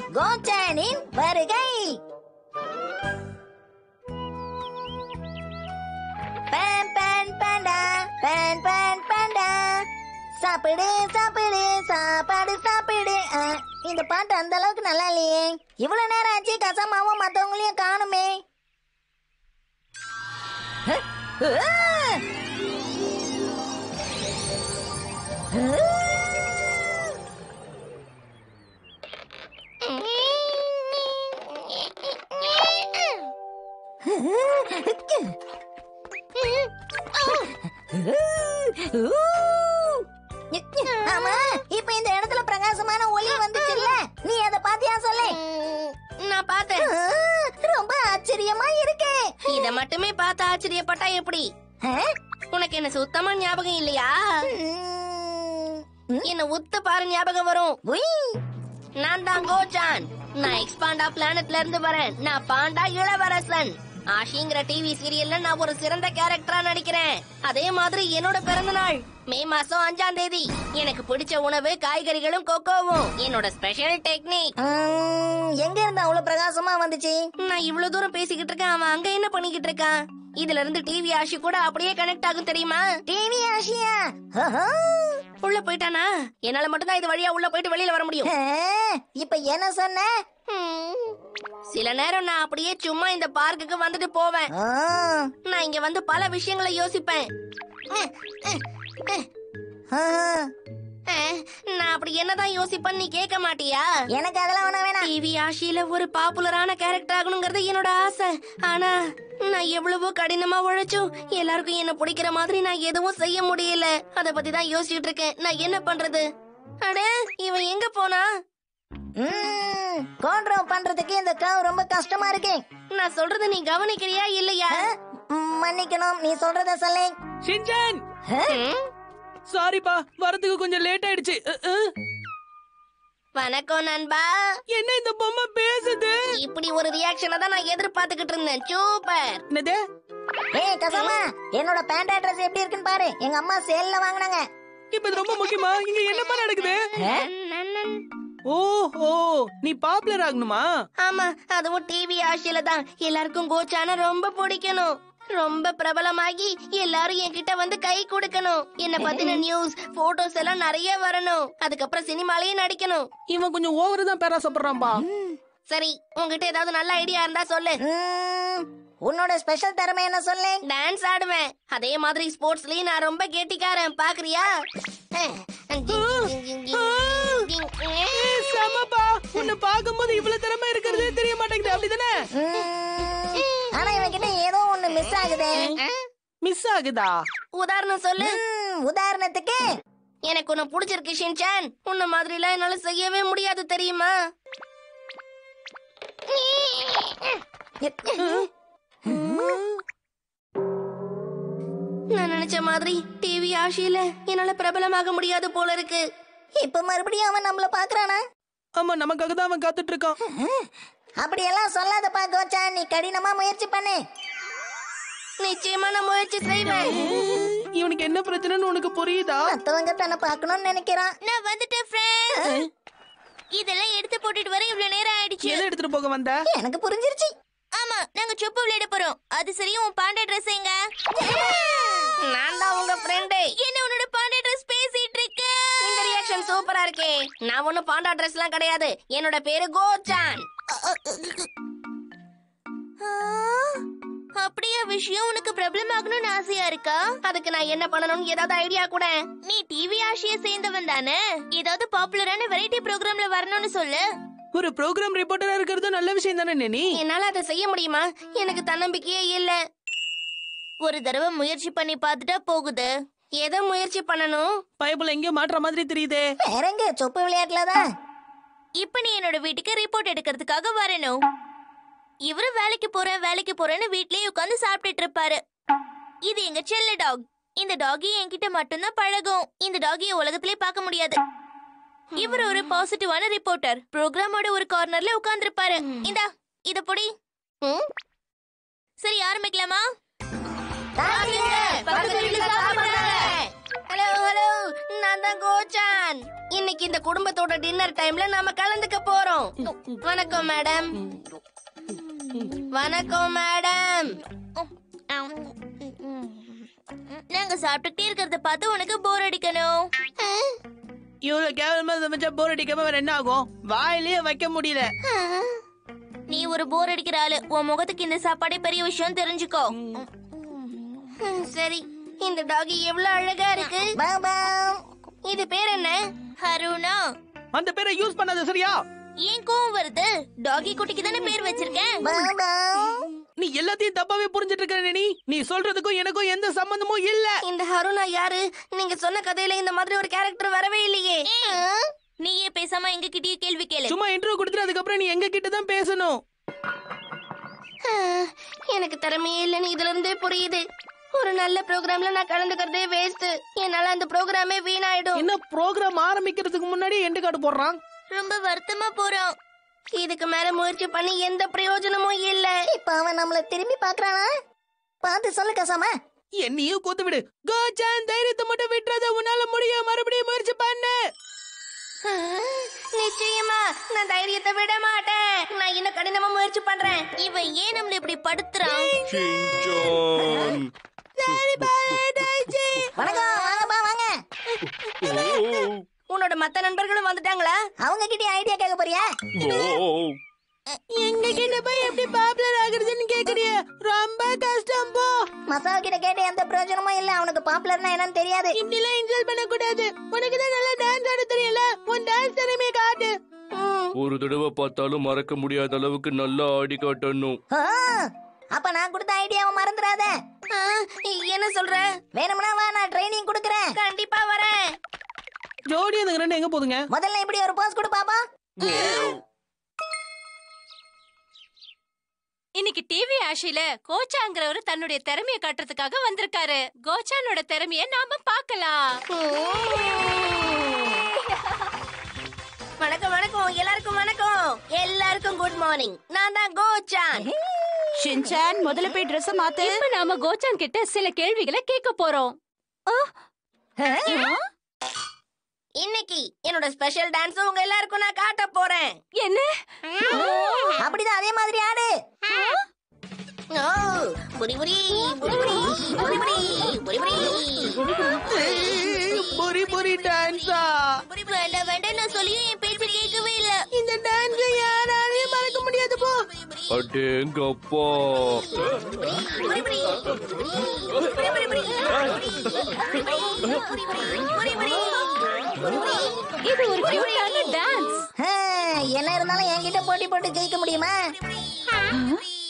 கோச்சானின் வருகை பேன் பேன் பேண்டா பேன் பேன் பேண்டா சாப்பிடு சாப்பிடு சாப்பாடு சாப்பிடு ஆ, இந்த பாட்டு அந்த அளவுக்கு நல்லா இல்லையே இவ்வளவு நேரம் ஆச்சு கசமாவும் மத்தவங்களையும் காணுமே ஆ, ஆ. ஆமா இப்ப இந்த இடத்துல பிரகாசமான ஒளி வந்துச்சுல்ல நீ அத பாத்தியா சொல்லு நான் பார்த்தேன் ரொம்ப ஆச்சரியமா இருக்கு இத மட்டுமே பார்த்து ஆச்சரியப்பட்டா எப்படி ஆ? உனக்கு என்ன சுத்தமா ஞாபகம் இல்லையா ம். என்ன உத்து பாரு ஞாபகம் வரும் உய். நான் தான் கோஜான் நான் எக்ஸ்பாண்டா பிளானட்ல இருந்து வரேன் நான் பாண்டா இளவரசன் ஆஷிங்கிற டிவி சீரியல்ல நான் ஒரு சிறந்த கேரக்டரா நடிக்கிறேன் அதே மாதிரி என்னோட பிறந்த நாள் மே மாசம் அஞ்சாம் தேதி எனக்கு பிடிச்ச உணவு காய்கறிகளும் கொக்கோவும் என்னோட ஸ்பெஷல் டெக்னிக் ம், எங்க இருந்து அவ்வளவு பிரகாசமா வந்துச்சு நான் இவ்வளவு தூரம் பேசிக்கிட்டு இருக்கேன் அவன் அங்க என்ன பண்ணிக்கிட்டு இருக்கான் இதுல இருந்து டிவி ஆஷி கூட அப்படியே கனெக்ட் ஆகும் தெரியுமா டிவி ஆசியா ஓஹோ. உள்ள போயிட்டானா என்னால மட்டும்தான் இது வழியா உள்ள போயிட்டு வெளியில வர முடியும் ஆ, இப்ப என்ன சொன்ன ஹம். சில நேரம் நான் அப்படியே சும்மா இந்த பார்க்குக்கு வந்துட்டு போவேன் ஆ. நான் இங்க வந்து பல விஷயங்களை யோசிப்பேன் ஆ. அஹ், நான் அப்படி என்னதான் யோசிப்பேன்னு நீ கேட்க மாட்டியா எனக்கு அதெல்லாம் ஒண்ணு வேணாம் டிவி ஆஷியில ஒரு பாப்புலரான கேரக்டர் ஆகணுங்கிறது என்னோட ஆசை ஆனா நான் எவ்வளவோ கடினமா உழைச்சும் எல்லாருக்கும் என்ன பிடிக்கிற மாதிரி நான் எதுவும் செய்ய முடியல அத பத்தி தான் யோசிச்சுட்டு இருக்கேன் நான் என்ன பண்றது அட இவன் எங்க போனா ம், control பண்றதுக்கு இந்த கவ் ரொம்ப கஷ்டமா இருக்கு நான் சொல்றத நீ கவனிக்கிறியா இல்லையா ஆ? ம், மன்னிக்கணும் நீ சொல்றத சொல்லு ஷின்சான் ம்? சாரிப்பா வரதுக்கு கொஞ்சம் லேட் ஆயிடுச்சு அ, அ. வணக்கம் நண்பா என்ன இந்த பொம்மை பேசுது இப்படி ஒரு ரியாக்ஷனை தான் நான் எதிர்பார்த்துக்கிட்டு இருந்தேன் சூப்பர் என்னது ஏய் கசமா என்னோட பேண்ட் அட்ரஸ் எப்படி இருக்குன்னு பாரு எங்க அம்மா சேல்ல வாங்குனாங்க இப்ப இது ரொம்ப முக்கியமா இங்க என்னப்பா நடக்குது ஓஹோ நீ பாப்புலர் ஆகணுமா ஆமா அதுவும் டிவி ஆஷியில தான் எல்லாருக்கும் கோச்சான ரொம்ப பிடிக்கணும் ரொம்ப பிரபலமாகி எல்லாரும் என்கிட்ட வந்து கை கொடுக்கணும் என்ன பத்தின நியூஸ் போட்டோஸ் எல்லாம் நிறைய வரணும் அதுக்கப்புறம் சினிமாலயும் நடிக்கணும் இவன் கொஞ்சம் ஓவர் தான் பேராசப்படுறான்பா சரி உங்ககிட்ட ஏதாவது நல்ல ஐடியா இருந்தா சொல்லு ம், உன்னோட ஸ்பெஷல் திறமை என்ன சொல்லு டான்ஸ் ஆடுவேன் அதே மாதிரி ஸ்போர்ட்ஸ்லயும் நான் ரொம்ப கெட்டிக்காரன் பாக்குறியா ஏய், செமப்பா உன்னை பாக்கும்போது இவ்வளவு திறமை இருக்கிறதே தெரிய மாட்டேங்குது அப்படிதானே ம், ஆனா இவன்கிட்ட ஏதோ ஒண்ணு மிஸ் ஆகுதே மிஸ் ஆகுதா உதாரணம் சொல்லு ம், உதாரணத்துக்கு எனக்கு உன்னை பிடிச்சிருக்கு ஷின்சான் உன்ன மாதிரி எல்லாம் என்னால செய்யவே முடியாது தெரியுமா நான் நினைச்ச மாதிரி டிவி ஆஷியில என்னால பிரபலமாக முடியாது போல இருக்கு இப்ப மறுபடியும் அவன் நம்மள பாக்குறானா ஆமா நமக்காக தான் அவன் காத்துட்டு இருக்கான் அப்படியெல்லாம் சொல்லாதப்பா கோச்சா நீ கடினமா முயற்சி பண்ணு நிச்சயமா நான் முயற்சி செய்வேன் இவனுக்கு என்ன பிரச்சனைன்னு உனக்கு புரியுதா மத்தவங்க தன்னை பார்க்கணும்னு நினைக்கிறான் நான் வந்துட்டேன் ஃப்ரெண்ட் இதெல்லாம் எடுத்து போட்டுட்டு வர இவ்வளவு நேரம் ஆயிடுச்சு எதை எடுத்துட்டு போக வந்த எனக்கு புரிஞ்சிருச்சு ஆமா நாங்க சொப்பு விளையாட போறோம் அது சரி உன் பாண்டா ட்ரெஸ் எங்க நான் தான் உங்க ஃப்ரெண்ட் என்ன உன்னோட பாண்டா ட்ரெஸ் பேசிட்டு இருக்க இந்த ரியாக்ஷன் சூப்பரா இருக்கே நான் ஒண்ணும் பாண்டா ட்ரெஸ்லாம் கிடையாது என்னோட பேரு கோச்சான் அப்படியா விஷயம் உனக்கு பிரபலம் ஆகணும்னு ஆசையா இருக்கா அதுக்கு நான் என்ன பண்ணணும்னு ஏதாவது ஐடியா கூட நீ டிவி ஆஷிய சேர்ந்தவன் தானே ஏதாவது பாப்புலரான வெரைட்டி ப்ரோக்ராம்ல வரணும்னு சொல்லு ஒரு ப்ரோக்ராம் ரிப்போர்ட்டரா இருக்கிறது நல்ல விஷயம் தானே நீ என்னால அதை செய்ய முடியுமா எனக்கு தன்னம்பிக்கையே இல்ல ஒரு தடவை முயற்சி பண்ணி பார்த்துட்டா போகுது எதை முயற்சி பண்ணணும் பைபிள் எங்கேயோ மாட்டுற மாதிரி தெரியுதே வேற எங்க சொப்பு விளையாட்டுலதான் இப்ப நீ என்னோட வீட்டுக்கு ரிப்போர்ட் எடுக்கிறதுக்காக வரணும் இவரு வேலைக்கு போறேன் வேலைக்கு போறேன்னு வீட்லயே உட்கார்ந்து சாப்பிட்டுட்டு இருப்பாரு இது எங்க செல்ல டாக் இந்த டாகி என்கிட்ட மட்டும்தான் பழகும் இந்த டாகிய உலகத்திலே பார்க்க முடியாது இவர் ஒரு பாசிட்டிவான ரிப்போர்ட்டர் ப்ரோக்ராமோட ஒரு கார்னர்ல உட்கார்ந்திருப்பாரு இந்தா இத பொடி சரி ஆரம்பிக்கலாமா ஹலோ ஹலோ நான் தான் கோச்சான் இன்னைக்கு இன்னைக்கு இந்த குடும்பத்தோட டின்னர் டைம்ல நாம கலந்துக்க போறோம் வணக்கம் மேடம் வணக்கம் மேடம் நாங்க சாப்பிட்டுட்டே இருக்கிறத பார்த்து உனக்கு போர் அடிக்கணும் இவ்வளவு கேவலமா சமைச்சா போர் அடிக்காம வேற என்ன ஆகும் வாயிலேயே வைக்க முடியல நீ ஒரு போர் அடிக்கிற ஆளு உன் முகத்துக்கு இந்த சாப்பாடே பெரிய விஷயம் தெரிஞ்சுக்கோ ம், சரி இந்த டாகி எவ்வளவு அழகா இருக்கு இது பேர் என்ன ஹருணா அந்த பேரை யூஸ் பண்ணாத சரியா ஏன் கோவம் வருது டாகி குட்டிக்கு தானே பேர் வச்சிருக்கேன் நீ எல்லாத்தையும் தப்பாவே புரிஞ்சிட்டு இருக்க நீ நீ சொல்றதுக்கும் எனக்கும் எந்த சம்பந்தமும் இல்ல இந்த ஹருணா யாரு நீங்க சொன்ன கதையில இந்த மாதிரி ஒரு கேரக்டர் வரவே இல்லையே நீயே பேசாம எங்க கிட்டயே கேள்வி கேளு சும்மா இன்ட்ரோ கொடுத்துட்டு அதுக்கப்புறம் நீ எங்க கிட்ட தான் பேசணும் ஆ, எனக்கு திறமையே இல்லைன்னு இதுல இருந்தே புரியுது ஒரு நல்ல ப்ரோக்ராம்ல நான் கலந்துக்கிறதே வேஸ்ட் என்னால அந்த ப்ரோக்ராமே வீணாயிடும் இன்னும் ப்ரோக்ராம் ஆரம்பிக்கிறதுக்கு முன்னாடி எண்டு கார்டு போடுறான் ரொம்ப வருத்தமா போறோம் இதுக்கு மேல முயற்சி பண்ணி எந்த பிரயோஜனமும் இல்ல இப்ப அவன் நம்மள திரும்பி பாக்குறானா பார்த்து சொல்லு கசாம என்னையும் கூத்து விடு கோச்சான் தைரியத்தை மட்டும் விட்டுறத உன்னால முடியும் மறுபடியும் முயற்சி பண்ணு நிச்சயமா நான் தைரியத்தை விட மாட்டேன் நான் இன்னும் கடினமா முயற்சி பண்றேன் இவன் ஏன் நம்மள இப்படி படுத்துறான் ஷின்சான் வணக்கம் வாங்கப்பா வாங்க ஓ உன்னோட மத்த நண்பர்களும் வந்துட்டாங்களா அவங்க கிட்ட ஐடியா கேட்க போறியா ஓ எங்க கிட்ட போய் எப்படி பாப்புலர் ஆகுறதுன்னு கேக்குறிய ரொம்ப கஷ்டம் போ மசாவா கிட்ட கேட்டு எந்த பிரயோஜனமும் இல்ல அவனுக்கு பாப்புலர்னா என்னன்னு தெரியாது இப்படி எல்லாம் இன்சல்ட் பண்ண கூடாது உனக்கு தான் நல்லா டான்ஸ் ஆட தெரியல உன் டான்ஸ் திறமையை காட்டு ம். ஒரு தடவை பார்த்தாலும் மறக்க முடியாத அளவுக்கு நல்லா ஆடி காட்டணும் ஆ, அப்ப நான் கொடுத்த ஐடியாவை மறந்துடாத ஆ, என்ன சொல்ற வேணும்னா வா நான் ட்ரைனிங் கொடுக்கறேன் கண்டிப்பா வரேன் ஜோடி அந்த ரெண்டு எங்க போதுங்க முதல்ல இப்படி ஒரு போஸ் கொடு பாப்பா இன்னைக்கு டிவி ஆஷில கோச்சாங்கிறவரு தன்னுடைய திறமைய காட்டுறதுக்காக வந்திருக்காரு கோச்சானோட திறமைய நாம பார்க்கலாம் வணக்கம் வணக்கம் எல்லாருக்கும் வணக்கம் எல்லாருக்கும் குட் மார்னிங் நான் தான் கோச்சான் ஷின்சான் முதல்ல போய் ட்ரெஸ் மாத்து இப்ப நாம கோச்சான் கிட்ட சில கேள்விகளை கேட்க போறோம் இன்னைக்கு என்னோட ஸ்பெஷல் டான்ஸ் உங்க எல்லாருக்கும் நான் காட்ட போறேன் என்ன அப்படிதான் அதே மாதிரி ஆடு ஓ, புரி புரி புரி புரி புரி புரி புரி புரி பொரி பொரி டான்ஸா வேண்டாம் வேண்டாம் நான் சொல்லியும் என் பேச்சு கேட்கவே இல்ல இந்த டான்ஸ் யாராலையும் மறக்க முடியாது போ அடேங்கப்பா புரி புரி புரி புரி புரி புரி புரி இது ஒரு கியூட்டான டான்ஸ் என்ன இருந்தாலும் என்கிட்ட போட்டி போட்டு ஜெயிக்க முடியுமா